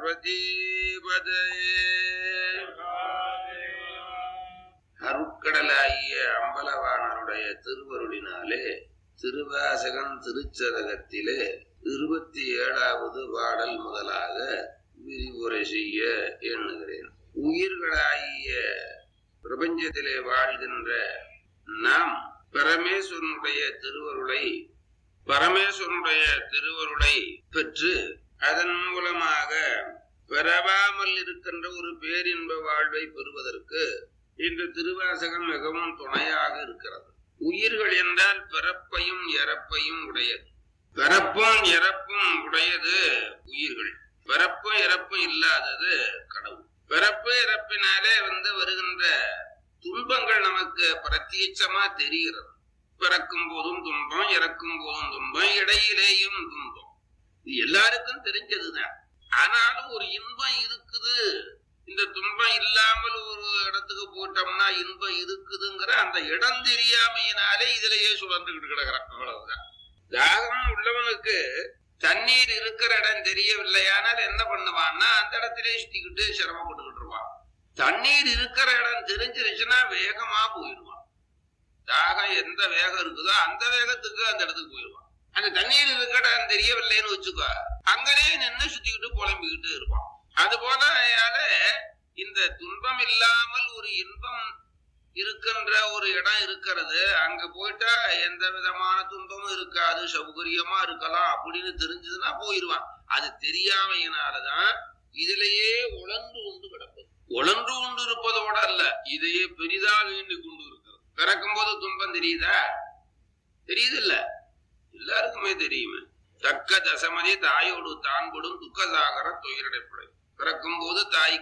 பார்வதிபதே அருட்கடலாகிய அம்பலவாணருடைய திருவருளினாலே திருவாசகம் திருச்சதகத்திலே இருபத்தி ஏழாவது பாடல் முதலாக விரிவுரை செய்ய எண்ணுகிறேன் உயிர்களாகிய பிரபஞ்சத்திலே வாழ்கின்ற நாம் பரமேஸ்வரனுடைய திருவருளை பரமேஸ்வரனுடைய திருவருளை பெற்று அதன் மூலமாக பெறவாமல் இருக்கின்ற ஒரு பேரின்ப வாழ்வை பெறுவதற்கு இந்த திருவாசகம் மிகவும் துணையாக இருக்கிறது உயிர்கள் என்றால் பிறப்பையும் இறப்பையும் உடையது பிறப்பும் இறப்பும் உடையது உயிர்கள் பிறப்பும் இறப்பும் இல்லாதது கடவுள் பிறப்பு இறப்பினாலே வந்து வருகின்ற துன்பங்கள் நமக்கு பிரத்யட்சமா தெரிகிறது பிறக்கும் போதும் துன்பம் இறக்கும் போதும் துன்பம் இடையிலேயும் துன்பம் இது எல்லாருக்கும் தெரிஞ்சதுதான் ஆனாலும் ஒரு இன்பம் இருக்குது இந்த துன்பம் இல்லாமல் ஒரு இடத்துக்கு போயிட்டோம்னா இன்பம் இருக்குதுங்கிற அந்த இடம் தெரியாமையினாலே இதுலயே சுழந்துகிட்டு கிடக்குறான் அவ்வளவுதான் தாகம் உள்ளவனுக்கு தண்ணீர் இருக்கிற இடம் தெரியவில்லையானால் என்ன பண்ணுவான்னா அந்த இடத்திலே சுத்திக்கிட்டு சிரமப்பட்டுக்கிட்டு இருப்பான் தண்ணீர் இருக்கிற இடம் தெரிஞ்சிருச்சுன்னா வேகமா போயிடுவான் தாகம் எந்த வேகம் இருக்குதோ அந்த வேகத்துக்கு அந்த இடத்துக்கு போயிடுவான் அந்த தண்ணீர் இருக்கிற இடம் தெரியவில்லைன்னு வச்சுக்கோ அங்கனே நின்று சுத்திக்கிட்டு புலம்பிக்கிட்டு இருப்பான் அது போல இந்த துன்பம் இல்லாமல் ஒரு இன்பம் இருக்கின்ற ஒரு இடம் இருக்கிறது அங்க போயிட்டா எந்த விதமான துன்பமும் இருக்காது சௌகரியமா இருக்கலாம் அப்படின்னு தெரிஞ்சதுன்னா போயிடுவான் அது தெரியாமையினாலதான் இதிலேயே உழந்து கொண்டு கிடப்பது உழன்று கொண்டு இருப்பதோட அல்ல இதையே பெரிதாக எண்ணி கொண்டு இருக்கிறது பிறக்கும் போது துன்பம் தெரியுதா தெரியுது இல்ல எல்லாருக்குமே தெரியுமே தக்க தசமதி தாயோடு தான் படும் துக்கசாகர துயரடைப்படை பிறக்கும் போது தாய்